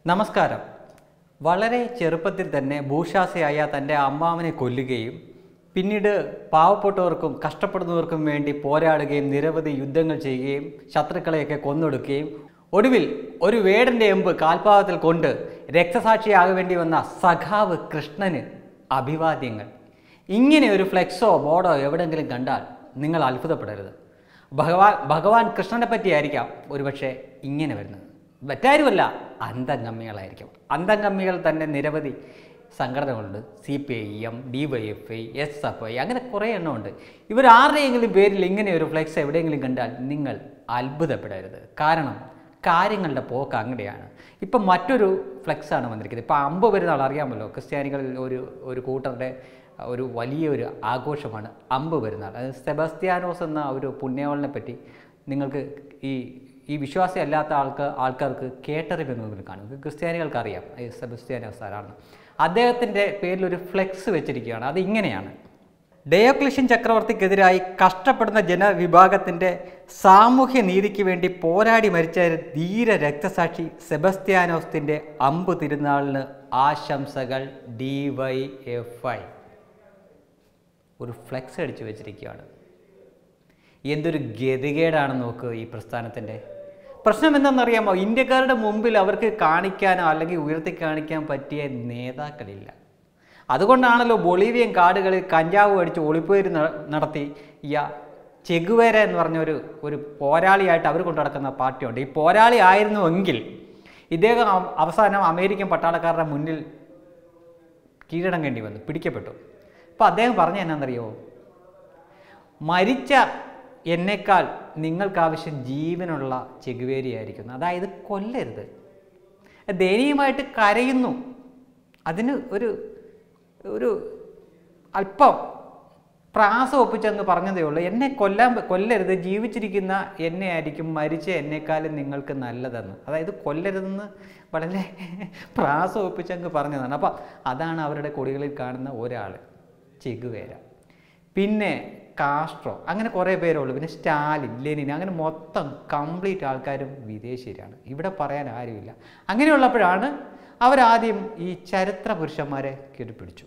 നമസ്കാരം വളരെ ചെറുപ്പത്തിൽ തന്നെ ഭൂഷാസയായ തൻ്റെ അമ്മാവനെ കൊല്ലുകയും പിന്നീട് പാവപ്പെട്ടവർക്കും കഷ്ടപ്പെടുന്നവർക്കും വേണ്ടി പോരാടുകയും നിരവധി യുദ്ധങ്ങൾ ചെയ്യുകയും ശത്രുക്കളെയൊക്കെ കൊന്നൊടുക്കുകയും ഒടുവിൽ ഒരു വേടൻ്റെ എമ്പ് കാൽപാദത്തിൽ കൊണ്ട് രക്തസാക്ഷിയാകാൻ വേണ്ടി വന്ന സഖാവ് കൃഷ്ണന് അഭിവാദ്യങ്ങൾ ഇങ്ങനെ ഒരു ഫ്ലെക്സോ ബോർഡോ എവിടെയെങ്കിലും കണ്ടാൽ നിങ്ങൾ അത്ഭുതപ്പെടരുത് ഭഗവാൻ ഭഗവാൻ കൃഷ്ണനെ പറ്റിയായിരിക്കാം ഒരുപക്ഷെ ഇങ്ങനെ വരുന്നത് മറ്റാരുമല്ല അന്തംഗമ്മികളായിരിക്കും അന്തംഗമ്മികൾ തന്നെ നിരവധി സംഘടനകളുണ്ട് C P I M D Y F I S F I അങ്ങനെ കുറേ എണ്ണമുണ്ട് ഇവർ ആരുടെയെങ്കിലും പേരിൽ ഇങ്ങനെ ഒരു ഫ്ലെക്സ് എവിടെയെങ്കിലും കണ്ടാൽ നിങ്ങൾ അത്ഭുതപ്പെടരുത് കാരണം കാര്യങ്ങളുടെ പോക്ക് അങ്ങനെയാണ് ഇപ്പം മറ്റൊരു ഫ്ലെക്സാണ് വന്നിരിക്കുന്നത് ഇപ്പം അമ്പ് പെരുന്നാൾ അറിയാമല്ലോ ക്രിസ്ത്യാനികളിൽ ഒരു ഒരു കൂട്ടരുടെ ഒരു വലിയൊരു ആഘോഷമാണ് അമ്പ് പെരുന്നാൾ അത് സെബസ്ത്യാനോസ് എന്ന ഒരു പുണ്യവാളിനെ പറ്റി നിങ്ങൾക്ക് ഈ ഈ വിശ്വാസി അല്ലാത്ത ആൾക്ക് ആൾക്കാർക്ക് കേട്ടറിവെന്നെങ്കിലും കാണും ഇത് ക്രിസ്ത്യാനികൾക്ക് അറിയാം ഈ സെബസ്ത്യാനോസ് ആരാണ് അദ്ദേഹത്തിൻ്റെ പേരിൽ ഒരു ഫ്ലെക്സ് വെച്ചിരിക്കുകയാണ് അത് ഇങ്ങനെയാണ് ഡയോക്ലിഷ്യൻ ചക്രവർത്തിക്കെതിരായി കഷ്ടപ്പെടുന്ന ജനവിഭാഗത്തിൻ്റെ സാമൂഹ്യ നീതിക്ക് വേണ്ടി പോരാടി മരിച്ച ധീര രക്തസാക്ഷി സെബസ്ത്യാനോസ്തിൻ്റെ അമ്പ് തിരുനാളിന് ആശംസകൾ ഡി വൈ എഫ് ഐ ഒരു ഫ്ലെക്സ് അടിച്ചു വെച്ചിരിക്കുകയാണ് എന്തൊരു ഗതികേടാണെന്ന് നോക്ക് ഈ പ്രസ്ഥാനത്തിൻ്റെ പ്രശ്നം എന്താണെന്നറിയാമോ ഇന്ത്യക്കാരുടെ മുമ്പിൽ അവർക്ക് കാണിക്കാനോ അല്ലെങ്കിൽ ഉയർത്തി കാണിക്കാൻ പറ്റിയ നേതാക്കളില്ല അതുകൊണ്ടാണല്ലോ ബൊളീവിയൻ കാടുകളിൽ കഞ്ചാവ് അടിച്ച് ഒളിപ്പേര് ന- നടത്തി ഈ ചെഗുവേര എന്ന് പറഞ്ഞ ഒരു ഒരു പോരാളിയായിട്ട് അവർ കൊണ്ടു നടക്കുന്ന പാർട്ടിയുണ്ട് ഈ പോരാളി ആയിരുന്നുവെങ്കിൽ ഇദ്ദേഹം അവ- അവസാനം അമേരിക്കൻ പട്ടാളക്കാരുടെ മുന്നിൽ കീഴടങ്ങേണ്ടി വന്നു പിടിക്കപ്പെട്ടു അപ്പോൾ അദ്ദേഹം പറഞ്ഞ എന്നാണെന്നറിയോ മരിച്ച എന്നേക്കാൾ നിങ്ങൾക്കാവശ്യം ജീവനുള്ള ചെകുവേരിയായിരിക്കുന്നു അതായത് കൊല്ലരുത് ദയനീയമായിട്ട് കരയുന്നു അതിന് ഒരു ഒരു അല്പം പ്രാസം ഒപ്പിച്ചങ്ങ് പറഞ്ഞതേ ഉള്ളൂ എന്നെ കൊല്ലാൻ പ- കൊല്ലരുത് ജീവിച്ചിരിക്കുന്ന എന്നെ ആയിരിക്കും മരിച്ച എന്നെക്കാളും നിങ്ങൾക്ക് നല്ലതെന്ന് അതായത് കൊല്ലരുതെന്ന് വളരെ പ്രാസം ഒപ്പിച്ചങ്ങ് പറഞ്ഞതാണ് അപ്പം അതാണ് അവരുടെ കൊടികളിൽ കാണുന്ന ഒരാൾ ചെകുവേര പിന്നെ കാസ്ട്രോ അങ്ങനെ കുറേ പേരുള്ളൂ പിന്നെ സ്റ്റാലിൻ ലെനിൻ അങ്ങനെ മൊത്തം കംപ്ലീറ്റ് ആൾക്കാരും വിദേശീയരാണ് ഇവിടെ പറയാൻ ആരുമില്ല അങ്ങനെയുള്ളപ്പോഴാണ് അവരാദ്യം ഈ ചരിത്ര പുരുഷന്മാരെ കീഴ്പിടിച്ചു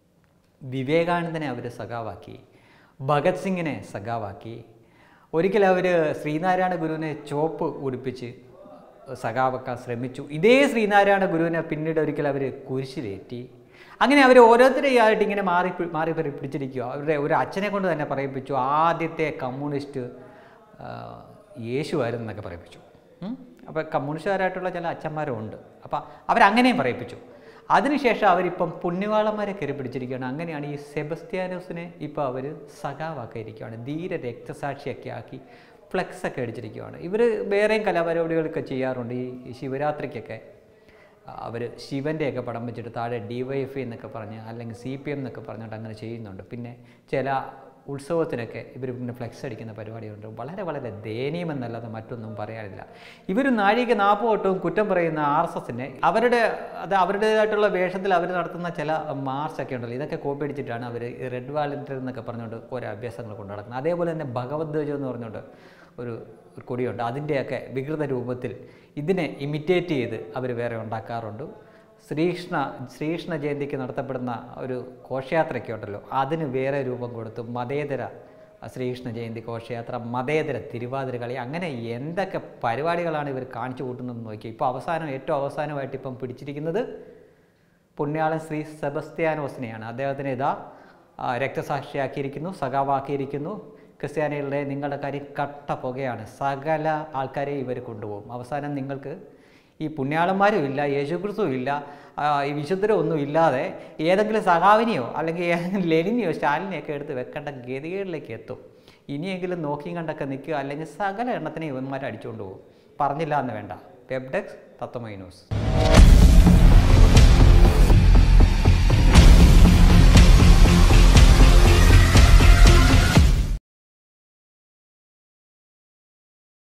വിവേകാനന്ദനെ അവർ സഖാവാക്കി ഭഗത് സിംഗിനെ സഖാവാക്കി ഒരിക്കൽ അവർ ശ്രീനാരായണ ഗുരുവിനെ ചോപ്പ് ഉടുപ്പിച്ച് സഖാവാക്കാൻ ശ്രമിച്ചു ഇതേ ശ്രീനാരായണ ഗുരുവിനെ പിന്നീട് ഒരിക്കൽ അവർ കുരിശിലേറ്റി അങ്ങനെ അവർ ഓരോരുത്തരെയായിട്ട് ഇങ്ങനെ മാറി പി- മാറി പറി പിടിച്ചിരിക്കുക അവരുടെ ഒരു അച്ഛനെ കൊണ്ട് തന്നെ പറയിപ്പിച്ചു ആദ്യത്തെ കമ്മ്യൂണിസ്റ്റ് ആ, യേശുവായിരുന്നു എന്നൊക്കെ പറയിപ്പിച്ചു അപ്പോൾ കമ്മ്യൂണിസ്റ്റുകാരായിട്ടുള്ള ചില അച്ഛന്മാരുണ്ട് അപ്പോൾ അവരങ്ങനെയും പറയിപ്പിച്ചു അതിനുശേഷം അവരിപ്പം പുണ്യവാളന്മാരെ കയറി പിടിച്ചിരിക്കുകയാണ് അങ്ങനെയാണ് ഈ സെബസ്ത്യാനോസിനെ ഇപ്പോൾ അവർ സഖാവാക്കിയിരിക്കുകയാണ് ധീര രക്തസാക്ഷിയൊക്കെ ആക്കി ഫ്ലെക്സ് ഒക്കെ അടിച്ചിരിക്കുകയാണ് ഇവർ വേറെയും കലാപരിപാടികളൊക്കെ ചെയ്യാറുണ്ട് ഈ ശിവരാത്രിക്കൊക്കെ അവർ ശിവൻ്റെയൊക്കെ പടം വെച്ചിട്ട് താഴെ ഡി വൈ എഫ് എന്നൊക്കെ പറഞ്ഞ് അല്ലെങ്കിൽ സി പി എം എന്നൊക്കെ പറഞ്ഞിട്ട് അങ്ങനെ ചെയ്യുന്നുണ്ട് പിന്നെ ചില ഉത്സവത്തിനൊക്കെ ഇവർ പിന്നെ ഫ്ലെക്സ് അടിക്കുന്ന പരിപാടിയുണ്ട് വളരെ വളരെ ദയനീയമെന്നല്ലാതെ മറ്റൊന്നും പറയാനില്ല ഇവർ നാഴിക നാൽപ്പത് കുറ്റം പറയുന്ന ആർ എസ് എസിനെ അവരുടെ അത് അവരുടേതായിട്ടുള്ള വേഷത്തിൽ അവർ നടത്തുന്ന ചില മാർച്ചൊക്കെ ഉണ്ടല്ലോ ഇതൊക്കെ കോപ്പി അടിച്ചിട്ടാണ് അവർ റെഡ് വാലന്റിയർ എന്നൊക്കെ പറഞ്ഞുകൊണ്ട് ഓരോ അഭ്യാസങ്ങൾ കൊണ്ടു നടക്കുന്നത് അതേപോലെ തന്നെ ഭഗവദ്ധ്വജം എന്ന് പറഞ്ഞുകൊണ്ട് ഒരു ഒരു കൊടിയുണ്ട് അതിൻ്റെയൊക്കെ വികൃത രൂപത്തിൽ ഇതിനെ ഇമിറ്റേറ്റ് ചെയ്ത് അവർ വേറെ ഉണ്ടാക്കാറുണ്ട് ശ്രീകൃഷ്ണ ശ്രീകൃഷ്ണ ജയന്തിക്ക് നടത്തപ്പെടുന്ന ഒരു ഘോഷയാത്രയൊക്കെ ഉണ്ടല്ലോ അതിന് വേറെ രൂപം കൊടുത്തു മതേതര ശ്രീകൃഷ്ണ ജയന്തി ഘോഷയാത്ര മതേതര തിരുവാതിര കളി അങ്ങനെ എന്തൊക്കെ പരിപാടികളാണ് ഇവർ കാണിച്ചു കൂട്ടുന്നതെന്ന് നോക്കി ഇപ്പോൾ അവസാനം ഏറ്റവും അവസാനമായിട്ട് ഇപ്പം പിടിച്ചിരിക്കുന്നത് പുണ്യാളൻ ശ്രീ സെബസ്ത്യാനോസിനെയാണ് അദ്ദേഹത്തിനെ ഇതാ ആ, രക്തസാക്ഷിയാക്കിയിരിക്കുന്നു സഖാവാക്കിയിരിക്കുന്നു ക്രിസ്ത്യാനികളുടെ നിങ്ങളുടെ കാര്യം കട്ട പുകയാണ് സകല ആൾക്കാരെ ഇവർ കൊണ്ടുപോകും അവസാനം നിങ്ങൾക്ക് ഈ പുണ്യാളന്മാരും ഇല്ല യേശുക്രിസ്തുവും ഇല്ല ആ, ഈ വിശുദ്ധരോ ഒന്നും ഇല്ലാതെ ഏതെങ്കിലും സഖാവിനെയോ അല്ലെങ്കിൽ ഏതെങ്കിലും ലെനിനെയോ സ്റ്റാലിനെയൊക്കെ എടുത്ത് വെക്കേണ്ട ഗതികേടിലേക്ക് എത്തും ഇനിയെങ്കിലും നോക്കിയും കണ്ടൊക്കെ നിൽക്കുക അല്ലെങ്കിൽ സകല എണ്ണത്തിനെ ഇവന്മാരെ അടിച്ചുകൊണ്ട് പോകും പറഞ്ഞില്ല എന്ന് വേണ്ട വെബ്ഡെക്സ് തത്വമൈ ന്യൂസ്